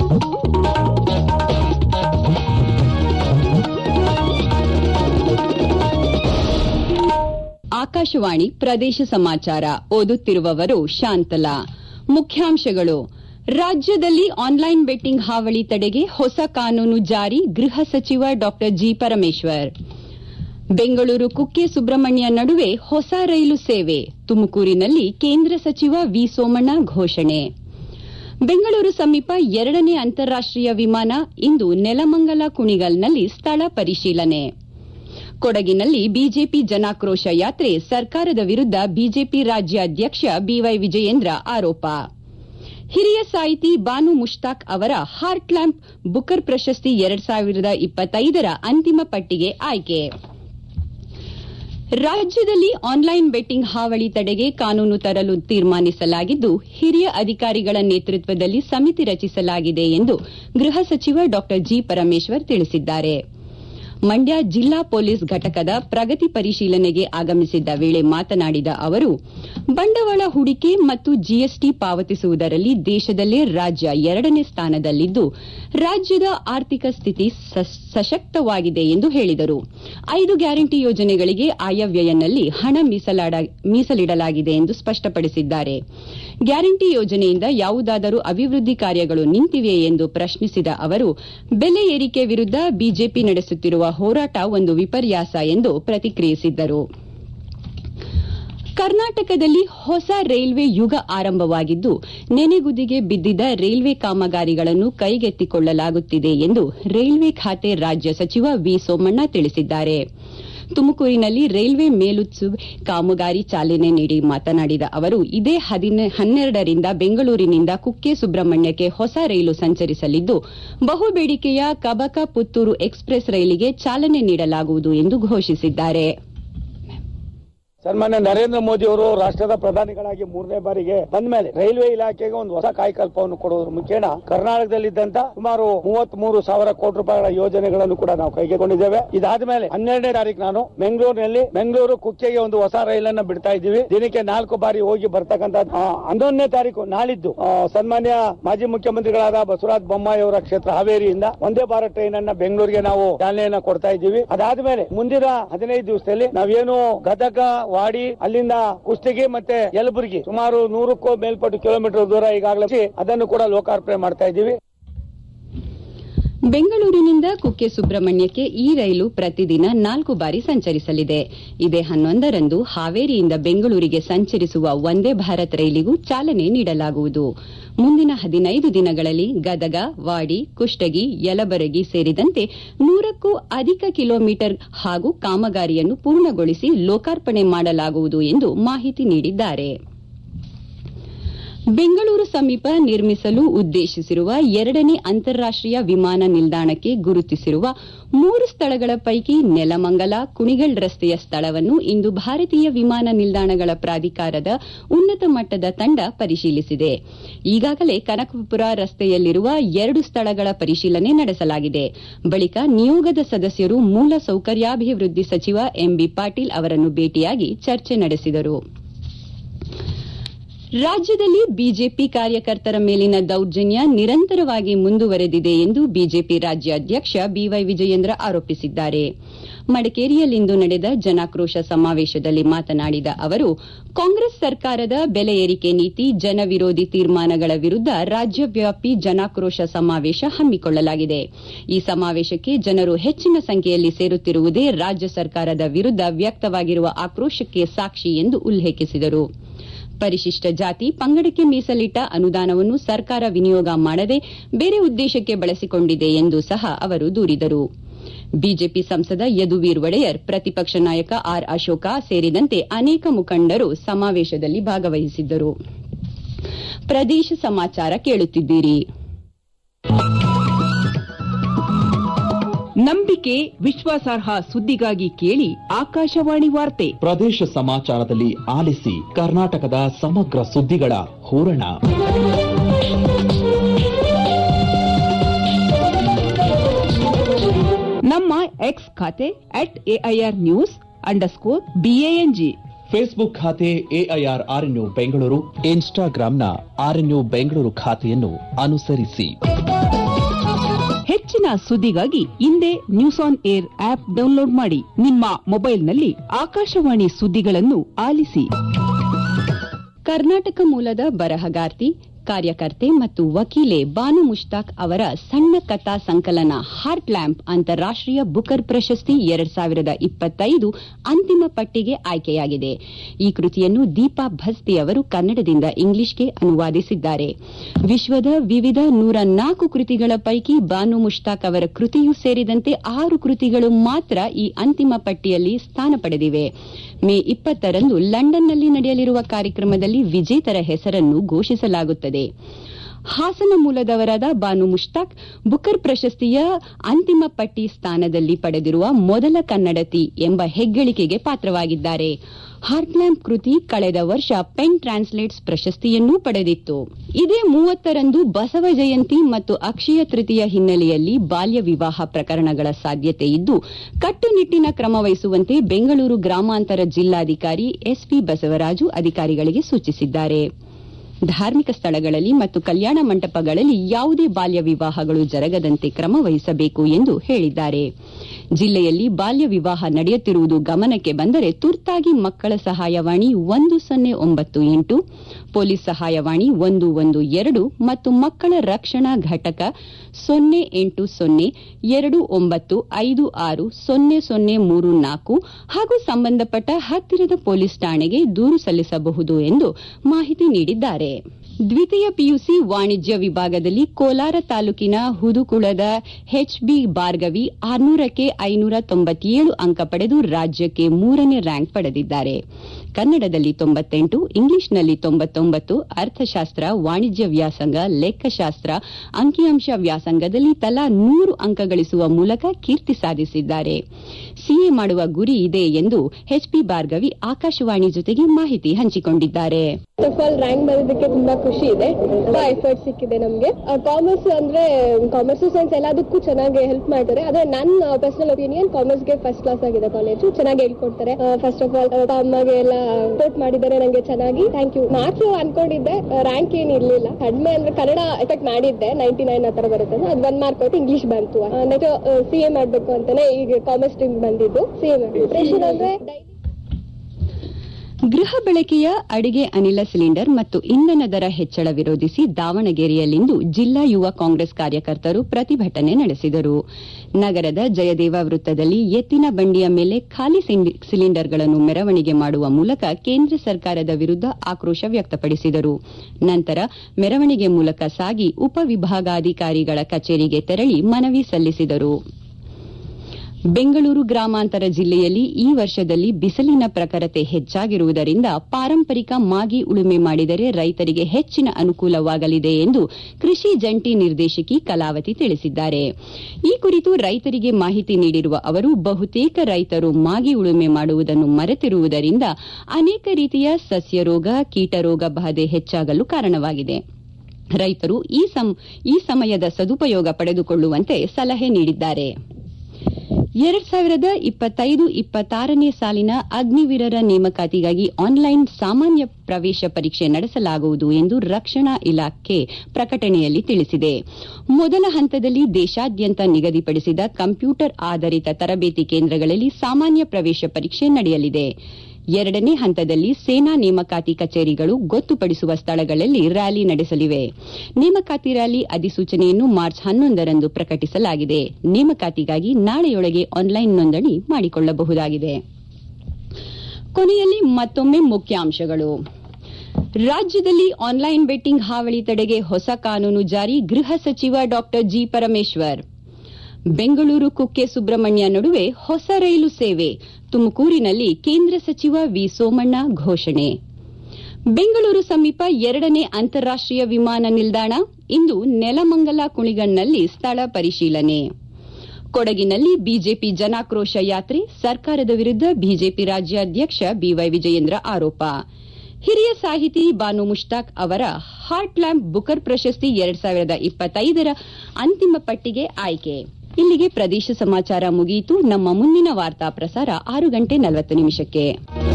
ಆಕಾಶವಾಣಿ ಪ್ರದೇಶ ಸಮಾಚಾರ ಓದುತ್ತಿರುವವರು ಶಾಂತಲಾ ಮುಖ್ಯಾಂಶಗಳು ರಾಜ್ಯದಲ್ಲಿ ಆನ್ಲೈನ್ ಬೆಟ್ಟಿಂಗ್ ಹಾವಳಿ ತಡೆಗೆ ಹೊಸ ಕಾನೂನು ಜಾರಿ ಗೃಹ ಸಚಿವ ಡಾ ಜಿ ಪರಮೇಶ್ವರ್ ಬೆಂಗಳೂರು ಕುಕ್ಕೆ ಸುಬ್ರಹ್ಮಣ್ಯ ನಡುವೆ ಹೊಸ ರೈಲು ಸೇವೆ ತುಮಕೂರಿನಲ್ಲಿ ಕೇಂದ್ರ ಸಚಿವ ವಿ ಸೋಮಣ್ಣ ಘೋಷಣೆ ಬೆಂಗಳೂರು ಸಮೀಪ ಎರಡನೇ ಅಂತಾರಾಷ್ಟೀಯ ವಿಮಾನ ಇಂದು ನೆಲಮಂಗಲ ಕುಣಿಗಲ್ನಲ್ಲಿ ಸ್ಥಳ ಪರಿಶೀಲನೆ ಕೊಡಗಿನಲ್ಲಿ ಬಿಜೆಪಿ ಜನಾಕ್ರೋಶ ಯಾತ್ರೆ ಸರ್ಕಾರದ ವಿರುದ್ದ ಬಿಜೆಪಿ ರಾಜ್ಯಾಧ್ಯಕ್ಷ ಬಿವೈ ವಿಜಯೇಂದ್ರ ಆರೋಪ ಹಿರಿಯ ಸಾಹಿತಿ ಬಾನು ಮುಷ್ತಾಕ್ ಅವರ ಹಾರ್ಟ್ ಲ್ಯಾಂಪ್ ಬುಕರ್ ಪ್ರಶಸ್ತಿ ಎರಡ್ ಸಾವಿರದ ಇಪ್ಪತ್ತೈದರ ಅಂತಿಮ ಪಟ್ಟಿಗೆ ಆಯ್ಕೆ ರಾಜ್ಯದಲ್ಲಿ ಆನ್ಲೈನ್ ಬೆಟ್ಟಿಂಗ್ ಹಾವಳಿ ತಡೆಗೆ ಕಾನೂನು ತರಲು ತೀರ್ಮಾನಿಸಲಾಗಿದ್ದು ಹಿರಿಯ ಅಧಿಕಾರಿಗಳ ನೇತೃತ್ವದಲ್ಲಿ ಸಮಿತಿ ರಚಿಸಲಾಗಿದೆ ಎಂದು ಗೃಹ ಸಚಿವ ಡಾ ಜಿ ಪರಮೇಶ್ವರ್ ತಿಳಿಸಿದ್ದಾರೆ ಮಂಡ್ಯ ಜಿಲ್ಲಾ ಪೊಲೀಸ್ ಘಟಕದ ಪ್ರಗತಿ ಪರಿಶೀಲನೆಗೆ ಆಗಮಿಸಿದ್ದ ವೇಳೆ ಮಾತನಾಡಿದ ಅವರು ಬಂಡವಾಳ ಹೂಡಿಕೆ ಮತ್ತು ಜಿಎಸ್ಟಿ ಪಾವತಿಸುವುದರಲ್ಲಿ ದೇಶದಲ್ಲೇ ರಾಜ್ಯ ಎರಡನೇ ಸ್ಥಾನದಲ್ಲಿದ್ದು ರಾಜ್ಯದ ಆರ್ಥಿಕ ಸ್ಥಿತಿ ಸಶಕ್ತವಾಗಿದೆ ಎಂದು ಹೇಳಿದರು ಐದು ಗ್ಯಾರಂಟಿ ಯೋಜನೆಗಳಿಗೆ ಆಯವ್ಯಯನಲ್ಲಿ ಹಣ ಮೀಸಲಿಡಲಾಗಿದೆ ಎಂದು ಸ್ಪಷ್ಟಪಡಿಸಿದ್ದಾರೆ ಗ್ಯಾರಂಟಿ ಯೋಜನೆಯಿಂದ ಯಾವುದಾದರೂ ಅಭಿವೃದ್ಧಿ ಕಾರ್ಯಗಳು ನಿಂತಿವೆ ಎಂದು ಪ್ರಶ್ನಿಸಿದ ಅವರು ಬೆಲೆ ಏರಿಕೆ ವಿರುದ್ದ ಬಿಜೆಪಿ ನಡೆಸುತ್ತಿರುವ ಹೋರಾಟ ಒಂದು ವಿಪರ್ಯಾಸ ಎಂದು ಪ್ರತಿಕ್ರಿಯಿಸಿದ್ದರು ಕರ್ನಾಟಕದಲ್ಲಿ ಹೊಸ ರೈಲ್ವೆ ಯುಗ ಆರಂಭವಾಗಿದ್ದು ನೆನೆಗುದಿಗೆ ಬಿದ್ದಿದ್ದ ರೈಲ್ವೆ ಕಾಮಗಾರಿಗಳನ್ನು ಕೈಗೆತ್ತಿಕೊಳ್ಳಲಾಗುತ್ತಿದೆ ಎಂದು ರೈಲ್ವೆ ಖಾತೆ ರಾಜ್ಯ ಸಚಿವ ವಿ ಸೋಮಣ್ಣ ತಿಳಿಸಿದ್ದಾರೆ ತುಮಕೂರಿನಲ್ಲಿ ರೈಲ್ವೆ ಮೇಲುತ್ಸವ ಕಾಮಗಾರಿ ಚಾಲನೆ ನೀಡಿ ಮಾತನಾಡಿದ ಅವರು ಇದೇ ಹನ್ನೆರಡರಿಂದ ಬೆಂಗಳೂರಿನಿಂದ ಕುಕ್ಕೆ ಸುಬ್ರಹ್ಮಣ್ಯಕ್ಕೆ ಹೊಸ ರೈಲು ಸಂಚರಿಸಲಿದ್ದು ಬಹುಬೇಡಿಕೆಯ ಕಬಕ ಪುತ್ತೂರು ಎಕ್ಸ್ಪ್ರೆಸ್ ರೈಲಿಗೆ ಚಾಲನೆ ನೀಡಲಾಗುವುದು ಎಂದು ಘೋಷಿಸಿದ್ದಾರೆ ಸನ್ಮಾನ್ಯ ನರೇಂದ್ರ ಮೋದಿ ಅವರು ರಾಷ್ಟ್ರದ ಪ್ರಧಾನಿಗಳಾಗಿ ಮೂರನೇ ಬಾರಿಗೆ ಬಂದ ಮೇಲೆ ರೈಲ್ವೆ ಇಲಾಖೆಗೆ ಒಂದು ಹೊಸ ಕಾಯಕಲ್ಪವನ್ನು ಕೊಡುವುದರ ಮುಖೇನ ಕರ್ನಾಟಕದಲ್ಲಿದ್ದಂತ ಸುಮಾರು ಮೂವತ್ತ್ ಮೂರು ಸಾವಿರ ಕೋಟಿ ರೂಪಾಯಿಗಳ ಯೋಜನೆಗಳನ್ನು ಕೂಡ ನಾವು ಕೈಗೆಕೊಂಡಿದ್ದೇವೆ ಇದಾದ ಮೇಲೆ ಹನ್ನೆರಡನೇ ತಾರೀಕು ನಾನು ಬೆಂಗಳೂರಿನಲ್ಲಿ ಬೆಂಗಳೂರು ಕುಕ್ಕೆಗೆ ಒಂದು ಹೊಸ ರೈಲನ್ನ ಬಿಡ್ತಾ ಇದ್ದೀವಿ ದಿನಕ್ಕೆ ನಾಲ್ಕು ಬಾರಿ ಹೋಗಿ ಬರ್ತಕ್ಕಂತ ಹನ್ನೊಂದನೇ ತಾರೀಕು ನಾಳಿದ್ದು ಸನ್ಮಾನ್ಯ ಮಾಜಿ ಮುಖ್ಯಮಂತ್ರಿಗಳಾದ ಬಸವರಾಜ ಬೊಮ್ಮಾಯಿ ಅವರ ಕ್ಷೇತ್ರ ಹಾವೇರಿಯಿಂದ ಒಂದೇ ಭಾರತ್ ಟ್ರೈನ್ ಅನ್ನ ಬೆಂಗಳೂರಿಗೆ ನಾವು ಚಾಲನೆಯನ್ನ ಕೊಡ್ತಾ ಇದ್ದೀವಿ ಅದಾದ್ಮೇಲೆ ಮುಂದಿನ ಹದಿನೈದು ದಿವಸದಲ್ಲಿ ನಾವೇನು ಗದಗ ವಾಡಿ ಅಲ್ಲಿಂದ ಕುಷ್ಟಗಿ ಮತ್ತೆ ಯಲಬುರ್ಗಿ ಸುಮಾರು ನೂರಕ್ಕೂ ಮೇಲ್ಪಟ್ಟು ಕಿಲೋಮೀಟರ್ ದೂರ ಈಗಾಗಲೇ ಅದನ್ನು ಕೂಡ ಲೋಕಾರ್ಪಣೆ ಮಾಡ್ತಾ ಇದ್ದೀವಿ ಬೆಂಗಳೂರಿನಿಂದ ಕುಕ್ಕೆ ಸುಬ್ರಹ್ಮಣ್ಯಕ್ಕೆ ಈ ರೈಲು ಪ್ರತಿದಿನ ನಾಲ್ಕು ಬಾರಿ ಸಂಚರಿಸಲಿದೆ ಇದೇ ಹನ್ನೊಂದರಂದು ಹಾವೇರಿಯಿಂದ ಬೆಂಗಳೂರಿಗೆ ಸಂಚರಿಸುವ ವಂದೇ ಭಾರತ್ ರೈಲಿಗೂ ಚಾಲನೆ ನೀಡಲಾಗುವುದು ಮುಂದಿನ ಹದಿನೈದು ದಿನಗಳಲ್ಲಿ ಗದಗ ವಾಡಿ ಕುಷ್ಟಗಿ ಯಲಬರಗಿ ಸೇರಿದಂತೆ ನೂರಕ್ಕೂ ಅಧಿಕ ಕಿಲೋಮೀಟರ್ ಹಾಗೂ ಕಾಮಗಾರಿಯನ್ನು ಪೂರ್ಣಗೊಳಿಸಿ ಲೋಕಾರ್ಪಣೆ ಮಾಡಲಾಗುವುದು ಎಂದು ಮಾಹಿತಿ ನೀಡಿದ್ದಾರೆ ಬೆಂಗಳೂರು ಸಮೀಪ ನಿರ್ಮಿಸಲು ಉದ್ದೇಶಿಸಿರುವ ಎರಡನೇ ಅಂತಾರಾಷ್ಟೀಯ ವಿಮಾನ ನಿಲ್ದಾಣಕ್ಕೆ ಗುರುತಿಸಿರುವ ಮೂರು ಸ್ಥಳಗಳ ಪೈಕಿ ನೆಲಮಂಗಲ ಕುಣಿಗಲ್ ರಸ್ತೆಯ ಸ್ಥಳವನ್ನು ಇಂದು ಭಾರತೀಯ ವಿಮಾನ ನಿಲ್ದಾಣಗಳ ಪ್ರಾಧಿಕಾರದ ಉನ್ನತ ಮಟ್ಟದ ತಂಡ ಪರಿಶೀಲಿಸಿದೆ ಈಗಾಗಲೇ ಕನಕಪುರ ರಸ್ತೆಯಲ್ಲಿರುವ ಎರಡು ಸ್ಥಳಗಳ ಪರಿಶೀಲನೆ ನಡೆಸಲಾಗಿದೆ ಬಳಿಕ ನಿಯೋಗದ ಸದಸ್ಯರು ಮೂಲ ಸೌಕರ್ಯಾಭಿವೃದ್ಧಿ ಸಚಿವ ಎಂಬಿ ಪಾಟೀಲ್ ಅವರನ್ನು ಭೇಟಿಯಾಗಿ ಚರ್ಚೆ ನಡೆಸಿದರು ರಾಜ್ಯದಲ್ಲಿ ಬಿಜೆಪಿ ಕಾರ್ಯಕರ್ತರ ಮೇಲಿನ ದೌರ್ಜನ್ಯ ನಿರಂತರವಾಗಿ ಮುಂದುವರೆದಿದೆ ಎಂದು ಬಿಜೆಪಿ ರಾಜ್ಯಾಧ್ಯಕ್ಷ ಬಿವೈ ವಿಜಯೇಂದ್ರ ಆರೋಪಿಸಿದ್ದಾರೆ ಮಡಿಕೇರಿಯಲ್ಲಿಂದು ನಡೆದ ಜನಾಕ್ರೋಶ ಸಮಾವೇಶದಲ್ಲಿ ಮಾತನಾಡಿದ ಅವರು ಕಾಂಗ್ರೆಸ್ ಸರ್ಕಾರದ ಬೆಲೆ ಏರಿಕೆ ನೀತಿ ಜನವಿರೋಧಿ ತೀರ್ಮಾನಗಳ ವಿರುದ್ದ ರಾಜ್ಯವ್ಯಾಪಿ ಜನಾಕ್ರೋಶ ಸಮಾವೇಶ ಹಮ್ಮಿಕೊಳ್ಳಲಾಗಿದೆ ಈ ಸಮಾವೇಶಕ್ಕೆ ಜನರು ಹೆಚ್ಚಿನ ಸಂಖ್ಯೆಯಲ್ಲಿ ಸೇರುತ್ತಿರುವುದೇ ರಾಜ್ಯ ಸರ್ಕಾರದ ವಿರುದ್ದ ವ್ಯಕ್ತವಾಗಿರುವ ಆಕ್ರೋಶಕ್ಕೆ ಸಾಕ್ಷಿ ಎಂದು ಉಲ್ಲೇಖಿಸಿದರು ಪರಿಶಿಷ್ಟ ಜಾತಿ ಪಂಗಡಕ್ಕೆ ಮೀಸಲಿಟ್ಟ ಅನುದಾನವನ್ನು ಸರ್ಕಾರ ವಿನಿಯೋಗ ಮಾಡದೆ ಬೇರೆ ಉದ್ದೇಶಕ್ಕೆ ಬಳಸಿಕೊಂಡಿದೆ ಎಂದು ಸಹ ಅವರು ದೂರಿದರು ಬಿಜೆಪಿ ಸಂಸದ ಯದುವೀರ್ ಒಡೆಯರ್ ಪ್ರತಿಪಕ್ಷ ನಾಯಕ ಆರ್ ಅಶೋಕ ಸೇರಿದಂತೆ ಅನೇಕ ಮುಖಂಡರು ಸಮಾವೇಶದಲ್ಲಿ ಭಾಗವಹಿಸಿದ್ದರು ಪ್ರದೇಶ ಸಮಾಚಾರ ಕೇಳುತ್ತಿದ್ದೀರಿ ನಂಬಿಕೆ ವಿಶ್ವಾಸಾರ್ಹ ಸುದ್ದಿಗಾಗಿ ಕೇಳಿ ಆಕಾಶವಾಣಿ ವಾರ್ತೆ ಪ್ರದೇಶ ಸಮಾಚಾರದಲ್ಲಿ ಆಲಿಸಿ ಕರ್ನಾಟಕದ ಸಮಗ್ರ ಸುದ್ದಿಗಳ ಹೂರಣ ನಮ್ಮ ಎಕ್ಸ್ ಖಾತೆ at AIR news underscore BANG Facebook ಖಾತೆ ಎಐಆರ್ ಆರ್ಎನ್ಯು ಬೆಂಗಳೂರು ಇನ್ಸ್ಟಾಗ್ರಾಂನ ಆರ್ಎನ್ಯು ಬೆಂಗಳೂರು ಖಾತೆಯನ್ನು ಅನುಸರಿಸಿ ಹೆಚ್ಚಿನ ಸುದ್ದಿಗಾಗಿ ಹಿಂದೆ news on air app download ಮಾಡಿ ನಿಮ್ಮ ಮೊಬೈಲ್ನಲ್ಲಿ ಆಕಾಶವಾಣಿ ಸುದ್ದಿಗಳನ್ನು ಆಲಿಸಿ ಕರ್ನಾಟಕ ಮೂಲದ ಬರಹಗಾರ್ತಿ ಕಾರ್ಯಕರ್ತೆ ಮತ್ತು ವಕೀಲೆ ಬಾನು ಮುಷ್ತಾಕ್ ಅವರ ಸಣ್ಣ ಕಥಾ ಸಂಕಲನ ಹಾರ್ಟ್ ಲ್ಯಾಂಪ್ ಅಂತಾರಾಷ್ಟೀಯ ಬುಕರ್ ಪ್ರಶಸ್ತಿ ಎರಡ್ ಸಾವಿರದ ಇಪ್ಪತ್ತೈದು ಅಂತಿಮ ಪಟ್ಟಿಗೆ ಆಯ್ಕೆಯಾಗಿದೆ ಈ ಕೃತಿಯನ್ನು ದೀಪಾ ಭಸ್ತಿ ಅವರು ಕನ್ನಡದಿಂದ ಇಂಗ್ಲಿಷ್ಗೆ ಅನುವಾದಿಸಿದ್ದಾರೆ ವಿಶ್ವದ ವಿವಿಧ ನೂರ ನಾಲ್ಕು ಕೃತಿಗಳ ಪೈಕಿ ಬಾನು ಮುಷ್ತಾಕ್ ಅವರ ಕೃತಿಯೂ ಸೇರಿದಂತೆ ಆರು ಕೃತಿಗಳು ಮಾತ್ರ ಈ ಅಂತಿಮ ಪಟ್ಟಿಯಲ್ಲಿ ಸ್ಥಾನ ಪಡೆದಿವೆ ಮೇ ಇಪ್ಪತ್ತರಂದು ಲಂಡನ್ನಲ್ಲಿ ನಡೆಯಲಿರುವ ಕಾರ್ಯಕ್ರಮದಲ್ಲಿ ವಿಜೇತರ ಹೆಸರನ್ನು ಘೋಷಿಸಲಾಗುತ್ತದೆ ಹಾಸನ ಮೂಲದವರಾದ ಬಾನು ಮುಷ್ತಾಕ್ ಬುಕರ್ ಪ್ರಶಸ್ತಿಯ ಅಂತಿಮ ಪಟ್ಟಿ ಸ್ಥಾನದಲ್ಲಿ ಪಡೆದಿರುವ ಮೊದಲ ಕನ್ನಡತಿ ಎಂಬ ಹೆಗ್ಗಳಿಕೆಗೆ ಪಾತ್ರವಾಗಿದ್ದಾರೆ ಹಾರ್ಟ್ಲ್ಯಾಂಪ್ ಕೃತಿ ಕಳೆದ ವರ್ಷ ಪೆನ್ ಟ್ರಾನ್ಸ್ಲೇಟ್ಸ್ ಪ್ರಶಸ್ತಿಯನ್ನೂ ಪಡೆದಿತ್ತು ಇದೇ ಮೂವತ್ತರಂದು ಬಸವ ಜಯಂತಿ ಮತ್ತು ಅಕ್ಷಯ ತೃತೀಯ ಹಿನ್ನೆಲೆಯಲ್ಲಿ ಬಾಲ್ಯ ವಿವಾಹ ಪ್ರಕರಣಗಳ ಸಾಧ್ಯತೆ ಇದ್ದು ಕಟ್ಟುನಿಟ್ಟಿನ ಕ್ರಮ ವಹಿಸುವಂತೆ ಬೆಂಗಳೂರು ಗ್ರಾಮಾಂತರ ಜಿಲ್ಲಾಧಿಕಾರಿ ಎಸ್ಪಿ ಬಸವರಾಜು ಅಧಿಕಾರಿಗಳಿಗೆ ಸೂಚಿಸಿದ್ದಾರೆ ಧಾರ್ಮಿಕ ಸ್ಥಳಗಳಲ್ಲಿ ಮತ್ತು ಕಲ್ಯಾಣ ಮಂಟಪಗಳಲ್ಲಿ ಯಾವುದೇ ಬಾಲ್ಯ ವಿವಾಹಗಳು ಜರಗದಂತೆ ಕ್ರಮ ವಹಿಸಬೇಕು ಎಂದು ಹೇಳಿದ್ದಾರೆ ಜಿಲ್ಲೆಯಲ್ಲಿ ಬಾಲ್ಯ ವಿವಾಹ ನಡೆಯುತ್ತಿರುವುದು ಗಮನಕ್ಕೆ ಬಂದರೆ ತುರ್ತಾಗಿ ಮಕ್ಕಳ ಸಹಾಯವಾಣಿ ಒಂದು ಸೊನ್ನೆ ಒಂಬತ್ತು ಎಂಟು ಪೊಲೀಸ್ ಸಹಾಯವಾಣಿ ಒಂದು ಒಂದು ಎರಡು ಮತ್ತು ಮಕ್ಕಳ ರಕ್ಷಣಾ ಘಟಕ ಸೊನ್ನೆ ಎಂಟು ಸೊನ್ನೆ ಎರಡು ಒಂಬತ್ತು ಐದು ಆರು ಸೊನ್ನೆ ಸೊನ್ನೆ ಮೂರು ನಾಲ್ಕು ಹಾಗೂ ಸಂಬಂಧಪಟ್ಟ ಹತ್ತಿರದ ಪೊಲೀಸ್ ಠಾಣೆಗೆ ದೂರು ಸಲ್ಲಿಸಬಹುದು ಎಂದು ಮಾಹಿತಿ ನೀಡಿದ್ದಾರೆ ದ್ವಿತೀಯ ಪಿಯುಸಿ ವಾಣಿಜ್ಯ ವಿಭಾಗದಲ್ಲಿ ಕೋಲಾರ ತಾಲೂಕಿನ ಹುದುಕುಳದ ಎಚ್ಬಿ ಭಾರ್ಗವಿ ಆರ್ನೂರಕ್ಕೆ ಐನೂರ ತೊಂಬತ್ತೇಳು ಅಂಕ ಪಡೆದು ರಾಜ್ಯಕ್ಕೆ ಮೂರನೇ ರ್ಯಾಂಕ್ ಪಡೆದಿದ್ದಾರೆ ಕನ್ನಡದಲ್ಲಿ ತೊಂಬತ್ತೆಂಟು ಇಂಗ್ಲಿಷ್ನಲ್ಲಿ ತೊಂಬತ್ತೊಂಬತ್ತು ಅರ್ಥಶಾಸ್ತ್ರ ವಾಣಿಜ್ಯ ವ್ಯಾಸಂಗ ಲೆಕ್ಕಶಾಸ್ತ್ರ ಅಂಕಿಅಂಶ ವ್ಯಾಸಂಗದಲ್ಲಿ ತಲಾ ನೂರು ಅಂಕ ಗಳಿಸುವ ಮೂಲಕ ಕೀರ್ತಿ ಸಾಧಿಸಿದ್ದಾರೆ ಸಿಎ ಮಾಡುವ ಗುರಿ ಇದೆ ಎಂದು ಎಚ್ಪಿ ಭಾರ್ಗವಿ ಆಕಾಶವಾಣಿ ಜೊತೆಗೆ ಮಾಹಿತಿ ಹಂಚಿಕೊಂಡಿದ್ದಾರೆ ಫಸ್ಟ್ ಆಫ್ ಆಲ್ ರ್ಯಾಂಕ್ ಬಂದಿದ್ದಕ್ಕೆ ತುಂಬಾ ಖುಷಿ ಇದೆ ತುಂಬಾ ಎಫರ್ಟ್ ಸಿಕ್ಕಿದೆ ನಮ್ಗೆ ಕಾಮರ್ಸ್ ಅಂದ್ರೆ ಕಾಮರ್ಸ್ ಸೈನ್ಸ್ ಎಲ್ಲದಕ್ಕೂ ಚೆನ್ನಾಗಿ ಹೆಲ್ಪ್ ಮಾಡ್ತಾರೆ ಆದ್ರೆ ನನ್ನ ಪರ್ಸನಲ್ ಒಪಿನಿಯನ್ ಕಾಮರ್ಸ್ ಗೆ ಫಸ್ಟ್ ಕ್ಲಾಸ್ ಆಗಿದೆ ಕಾಲೇಜು ಚೆನ್ನಾಗಿ ಹೇಳ್ಕೊಡ್ತಾರೆ ಫಸ್ಟ್ ಆಫ್ ಆಲ್ ಅಮ್ಮಗೆ ಎಲ್ಲ ಸಪೋರ್ಟ್ ಮಾಡಿದ್ದಾರೆ ನಂಗೆ ಚೆನ್ನಾಗಿ ಥ್ಯಾಂಕ್ ಯು ಮಾರ್ಕ್ಸ್ ಅನ್ಕೊಂಡಿದ್ದೆ ರ್ಯಾಂಕ್ ಏನ್ ಇರ್ಲಿಲ್ಲ ಕಡಿಮೆ ಅಂದ್ರೆ ಕನ್ನಡ ಎಫೆಕ್ಟ್ ಮಾಡಿದ್ದೆ ನೈಂಟಿ ನೈನ್ ಆ ತರ ಬರುತ್ತೆ ಅದ್ ಒನ್ ಮಾರ್ಕ್ ಹೋಯ್ತು ಇಂಗ್ಲಿಷ್ ಬಂತು ನೆಕ್ಸ್ಟ್ ಸಿ ಎ ಮಾಡ್ಬೇಕು ಅಂತಾನೆ ಈಗ ಕಾಮರ್ಸ್ ಸ್ಟ್ರೀಮ್ ಬಂದಿದ್ದು ಸಿ ಎ ಪ್ರಿಪರೇಷನ್ ಅಂದ್ರೆ ಗೃಹ ಬಳಕೆಯ ಅಡಿಗೆ ಅನಿಲ ಸಿಲಿಂಡರ್ ಮತ್ತು ಇಂಧನ ದರ ಹೆಚ್ಚಳ ವಿರೋಧಿಸಿ ದಾವಣಗೆರೆಯಲ್ಲಿಂದು ಜಿಲ್ಲಾ ಯುವ ಕಾಂಗ್ರೆಸ್ ಕಾರ್ಯಕರ್ತರು ಪ್ರತಿಭಟನೆ ನಡೆಸಿದರು ನಗರದ ಜಯದೇವ ವೃತ್ತದಲ್ಲಿ ಎತ್ತಿನ ಬಂಡಿಯ ಮೇಲೆ ಖಾಲಿ ಸಿಲಿಂಡರ್ಗಳನ್ನು ಮೆರವಣಿಗೆ ಮಾಡುವ ಮೂಲಕ ಕೇಂದ್ರ ಸರ್ಕಾರದ ವಿರುದ್ಧ ಆಕ್ರೋಶ ವ್ಯಕ್ತಪಡಿಸಿದರು ನಂತರ ಮೆರವಣಿಗೆ ಮೂಲಕ ಸಾಗಿ ಉಪವಿಭಾಗಾಧಿಕಾರಿಗಳ ಕಚೇರಿಗೆ ತೆರಳಿ ಮನವಿ ಸಲ್ಲಿಸಿದರು ಬೆಂಗಳೂರು ಗ್ರಾಮಾಂತರ ಜಿಲ್ಲೆಯಲ್ಲಿ ಈ ವರ್ಷದಲ್ಲಿ ಬಿಸಿಲಿನ ಪ್ರಖರತೆ ಹೆಚ್ಚಾಗಿರುವುದರಿಂದ ಪಾರಂಪರಿಕ ಮಾಗಿ ಉಳುಮೆ ಮಾಡಿದರೆ ರೈತರಿಗೆ ಹೆಚ್ಚಿನ ಅನುಕೂಲವಾಗಲಿದೆ ಎಂದು ಕೃಷಿ ಜಂಟಿ ನಿರ್ದೇಶಕಿ ಕಲಾವತಿ ತಿಳಿಸಿದ್ದಾರೆ ಈ ಕುರಿತು ರೈತರಿಗೆ ಮಾಹಿತಿ ನೀಡಿರುವ ಅವರು ಬಹುತೇಕ ರೈತರು ಮಾಗಿ ಉಳುಮೆ ಮಾಡುವುದನ್ನು ಮರೆತಿರುವುದರಿಂದ ಅನೇಕ ರೀತಿಯ ಸಸ್ಯರೋಗ ಕೀಟರೋಗ ಬಾಧೆ ಹೆಚ್ಚಾಗಲು ಕಾರಣವಾಗಿದೆ ರೈತರು ಈ ಸಮಯದ ಸದುಪಯೋಗ ಪಡೆದುಕೊಳ್ಳುವಂತೆ ಸಲಹೆ ನೀಡಿದ್ದಾರೆ ಎರಡ್ ಸಾವಿರದ ಇಪ್ಪತ್ತೈದು ಇಪ್ಪತ್ತಾರನೇ ಸಾಲಿನ ಅಗ್ನಿವೀರರ ನೇಮಕಾತಿಗಾಗಿ ಆನ್ಲೈನ್ ಸಾಮಾನ್ಯ ಪ್ರವೇಶ ಪರೀಕ್ಷೆ ನಡೆಸಲಾಗುವುದು ಎಂದು ರಕ್ಷಣಾ ಇಲಾಖೆ ಪ್ರಕಟಣೆಯಲ್ಲಿ ತಿಳಿಸಿದೆ ಮೊದಲ ಹಂತದಲ್ಲಿ ದೇಶಾದ್ಯಂತ ನಿಗದಿಪಡಿಸಿದ ಕಂಪ್ಯೂಟರ್ ಆಧಾರಿತ ತರಬೇತಿ ಕೇಂದ್ರಗಳಲ್ಲಿ ಸಾಮಾನ್ಯ ಪ್ರವೇಶ ಪರೀಕ್ಷೆ ನಡೆಯಲಿದೆ ಎರಡನೇ ಹಂತದಲ್ಲಿ ಸೇನಾ ನೇಮಕಾತಿ ಕಚೇರಿಗಳು ಗೊತ್ತುಪಡಿಸುವ ಸ್ಥಳಗಳಲ್ಲಿ ರ್ಯಾಲಿ ನಡೆಸಲಿವೆ ನೇಮಕಾತಿ ರ್ಯಾಲಿ ಅಧಿಸೂಚನೆಯನ್ನು ಮಾರ್ಚ್ ಹನ್ನೊಂದರಂದು ಪ್ರಕಟಿಸಲಾಗಿದೆ ನೇಮಕಾತಿಗಾಗಿ ನಾಳೆಯೊಳಗೆ ಆನ್ಲೈನ್ ನೋಂದಣಿ ಮಾಡಿಕೊಳ್ಳಬಹುದಾಗಿದೆ ಕೊನೆಯಲ್ಲಿ ಮತ್ತೊಮ್ಮೆ ಮುಖ್ಯಾಂಶಗಳು ರಾಜ್ಯದಲ್ಲಿ ಆನ್ಲೈನ್ ಬೆಟ್ಟಿಂಗ್ ಹಾವಳಿ ತಡೆಗೆ ಹೊಸ ಕಾನೂನು ಜಾರಿ ಗೃಹ ಸಚಿವ ಡಾ ಜಿ ಪರಮೇಶ್ವರ್ ಬೆಂಗಳೂರು ಕುಕ್ಕೆ ಸುಬ್ರಹ್ಮಣ್ಯ ನಡುವೆ ಹೊಸ ರೈಲು ಸೇವೆ ತುಮಕೂರಿನಲ್ಲಿ ಕೇಂದ್ರ ಸಚಿವ ವಿ ಸೋಮಣ್ಣ ಘೋಷಣೆ ಬೆಂಗಳೂರು ಸಮೀಪ ಎರಡನೇ ಅಂತಾರಾಷ್ಟೀಯ ವಿಮಾನ ನಿಲ್ದಾಣ ಇಂದು ನೆಲಮಂಗಲ ಕುಣಿಗಲ್ನಲ್ಲಿ ಸ್ಥಳ ಪರಿಶೀಲನೆ ಕೊಡಗಿನಲ್ಲಿ ಬಿಜೆಪಿ ಜನಾಕ್ರೋಶ ಯಾತ್ರೆ ಸರ್ಕಾರದ ವಿರುದ್ಧ ಬಿಜೆಪಿ ರಾಜ್ಯಾಧ್ಯಕ್ಷ ಬಿವೈ ವಿಜಯೇಂದ್ರ ಆರೋಪ ಹಿರಿಯ ಸಾಹಿತಿ ಬಾನು ಮುಷ್ತಾಕ್ ಅವರ ಹಾರ್ಟ್ ಲ್ಯಾಂಪ್ ಬುಕರ್ ಪ್ರಶಸ್ತಿ ಎರಡ್ ಸಾವಿರದ ಇಪ್ಪತ್ತೈದರ ಅಂತಿಮ ಪಟ್ಟಿಗೆ ಆಯ್ಕೆ ಇಲ್ಲಿಗೆ ಪ್ರದೇಶ ಸಮಾಚಾರ ಮುಗಿಯಿತು ನಮ್ಮ ಮುಂದಿನ ವಾರ್ತಾ ಪ್ರಸಾರ ಆರು ಗಂಟೆ ನಲವತ್ತು ನಿಮಿಷಕ್ಕೆ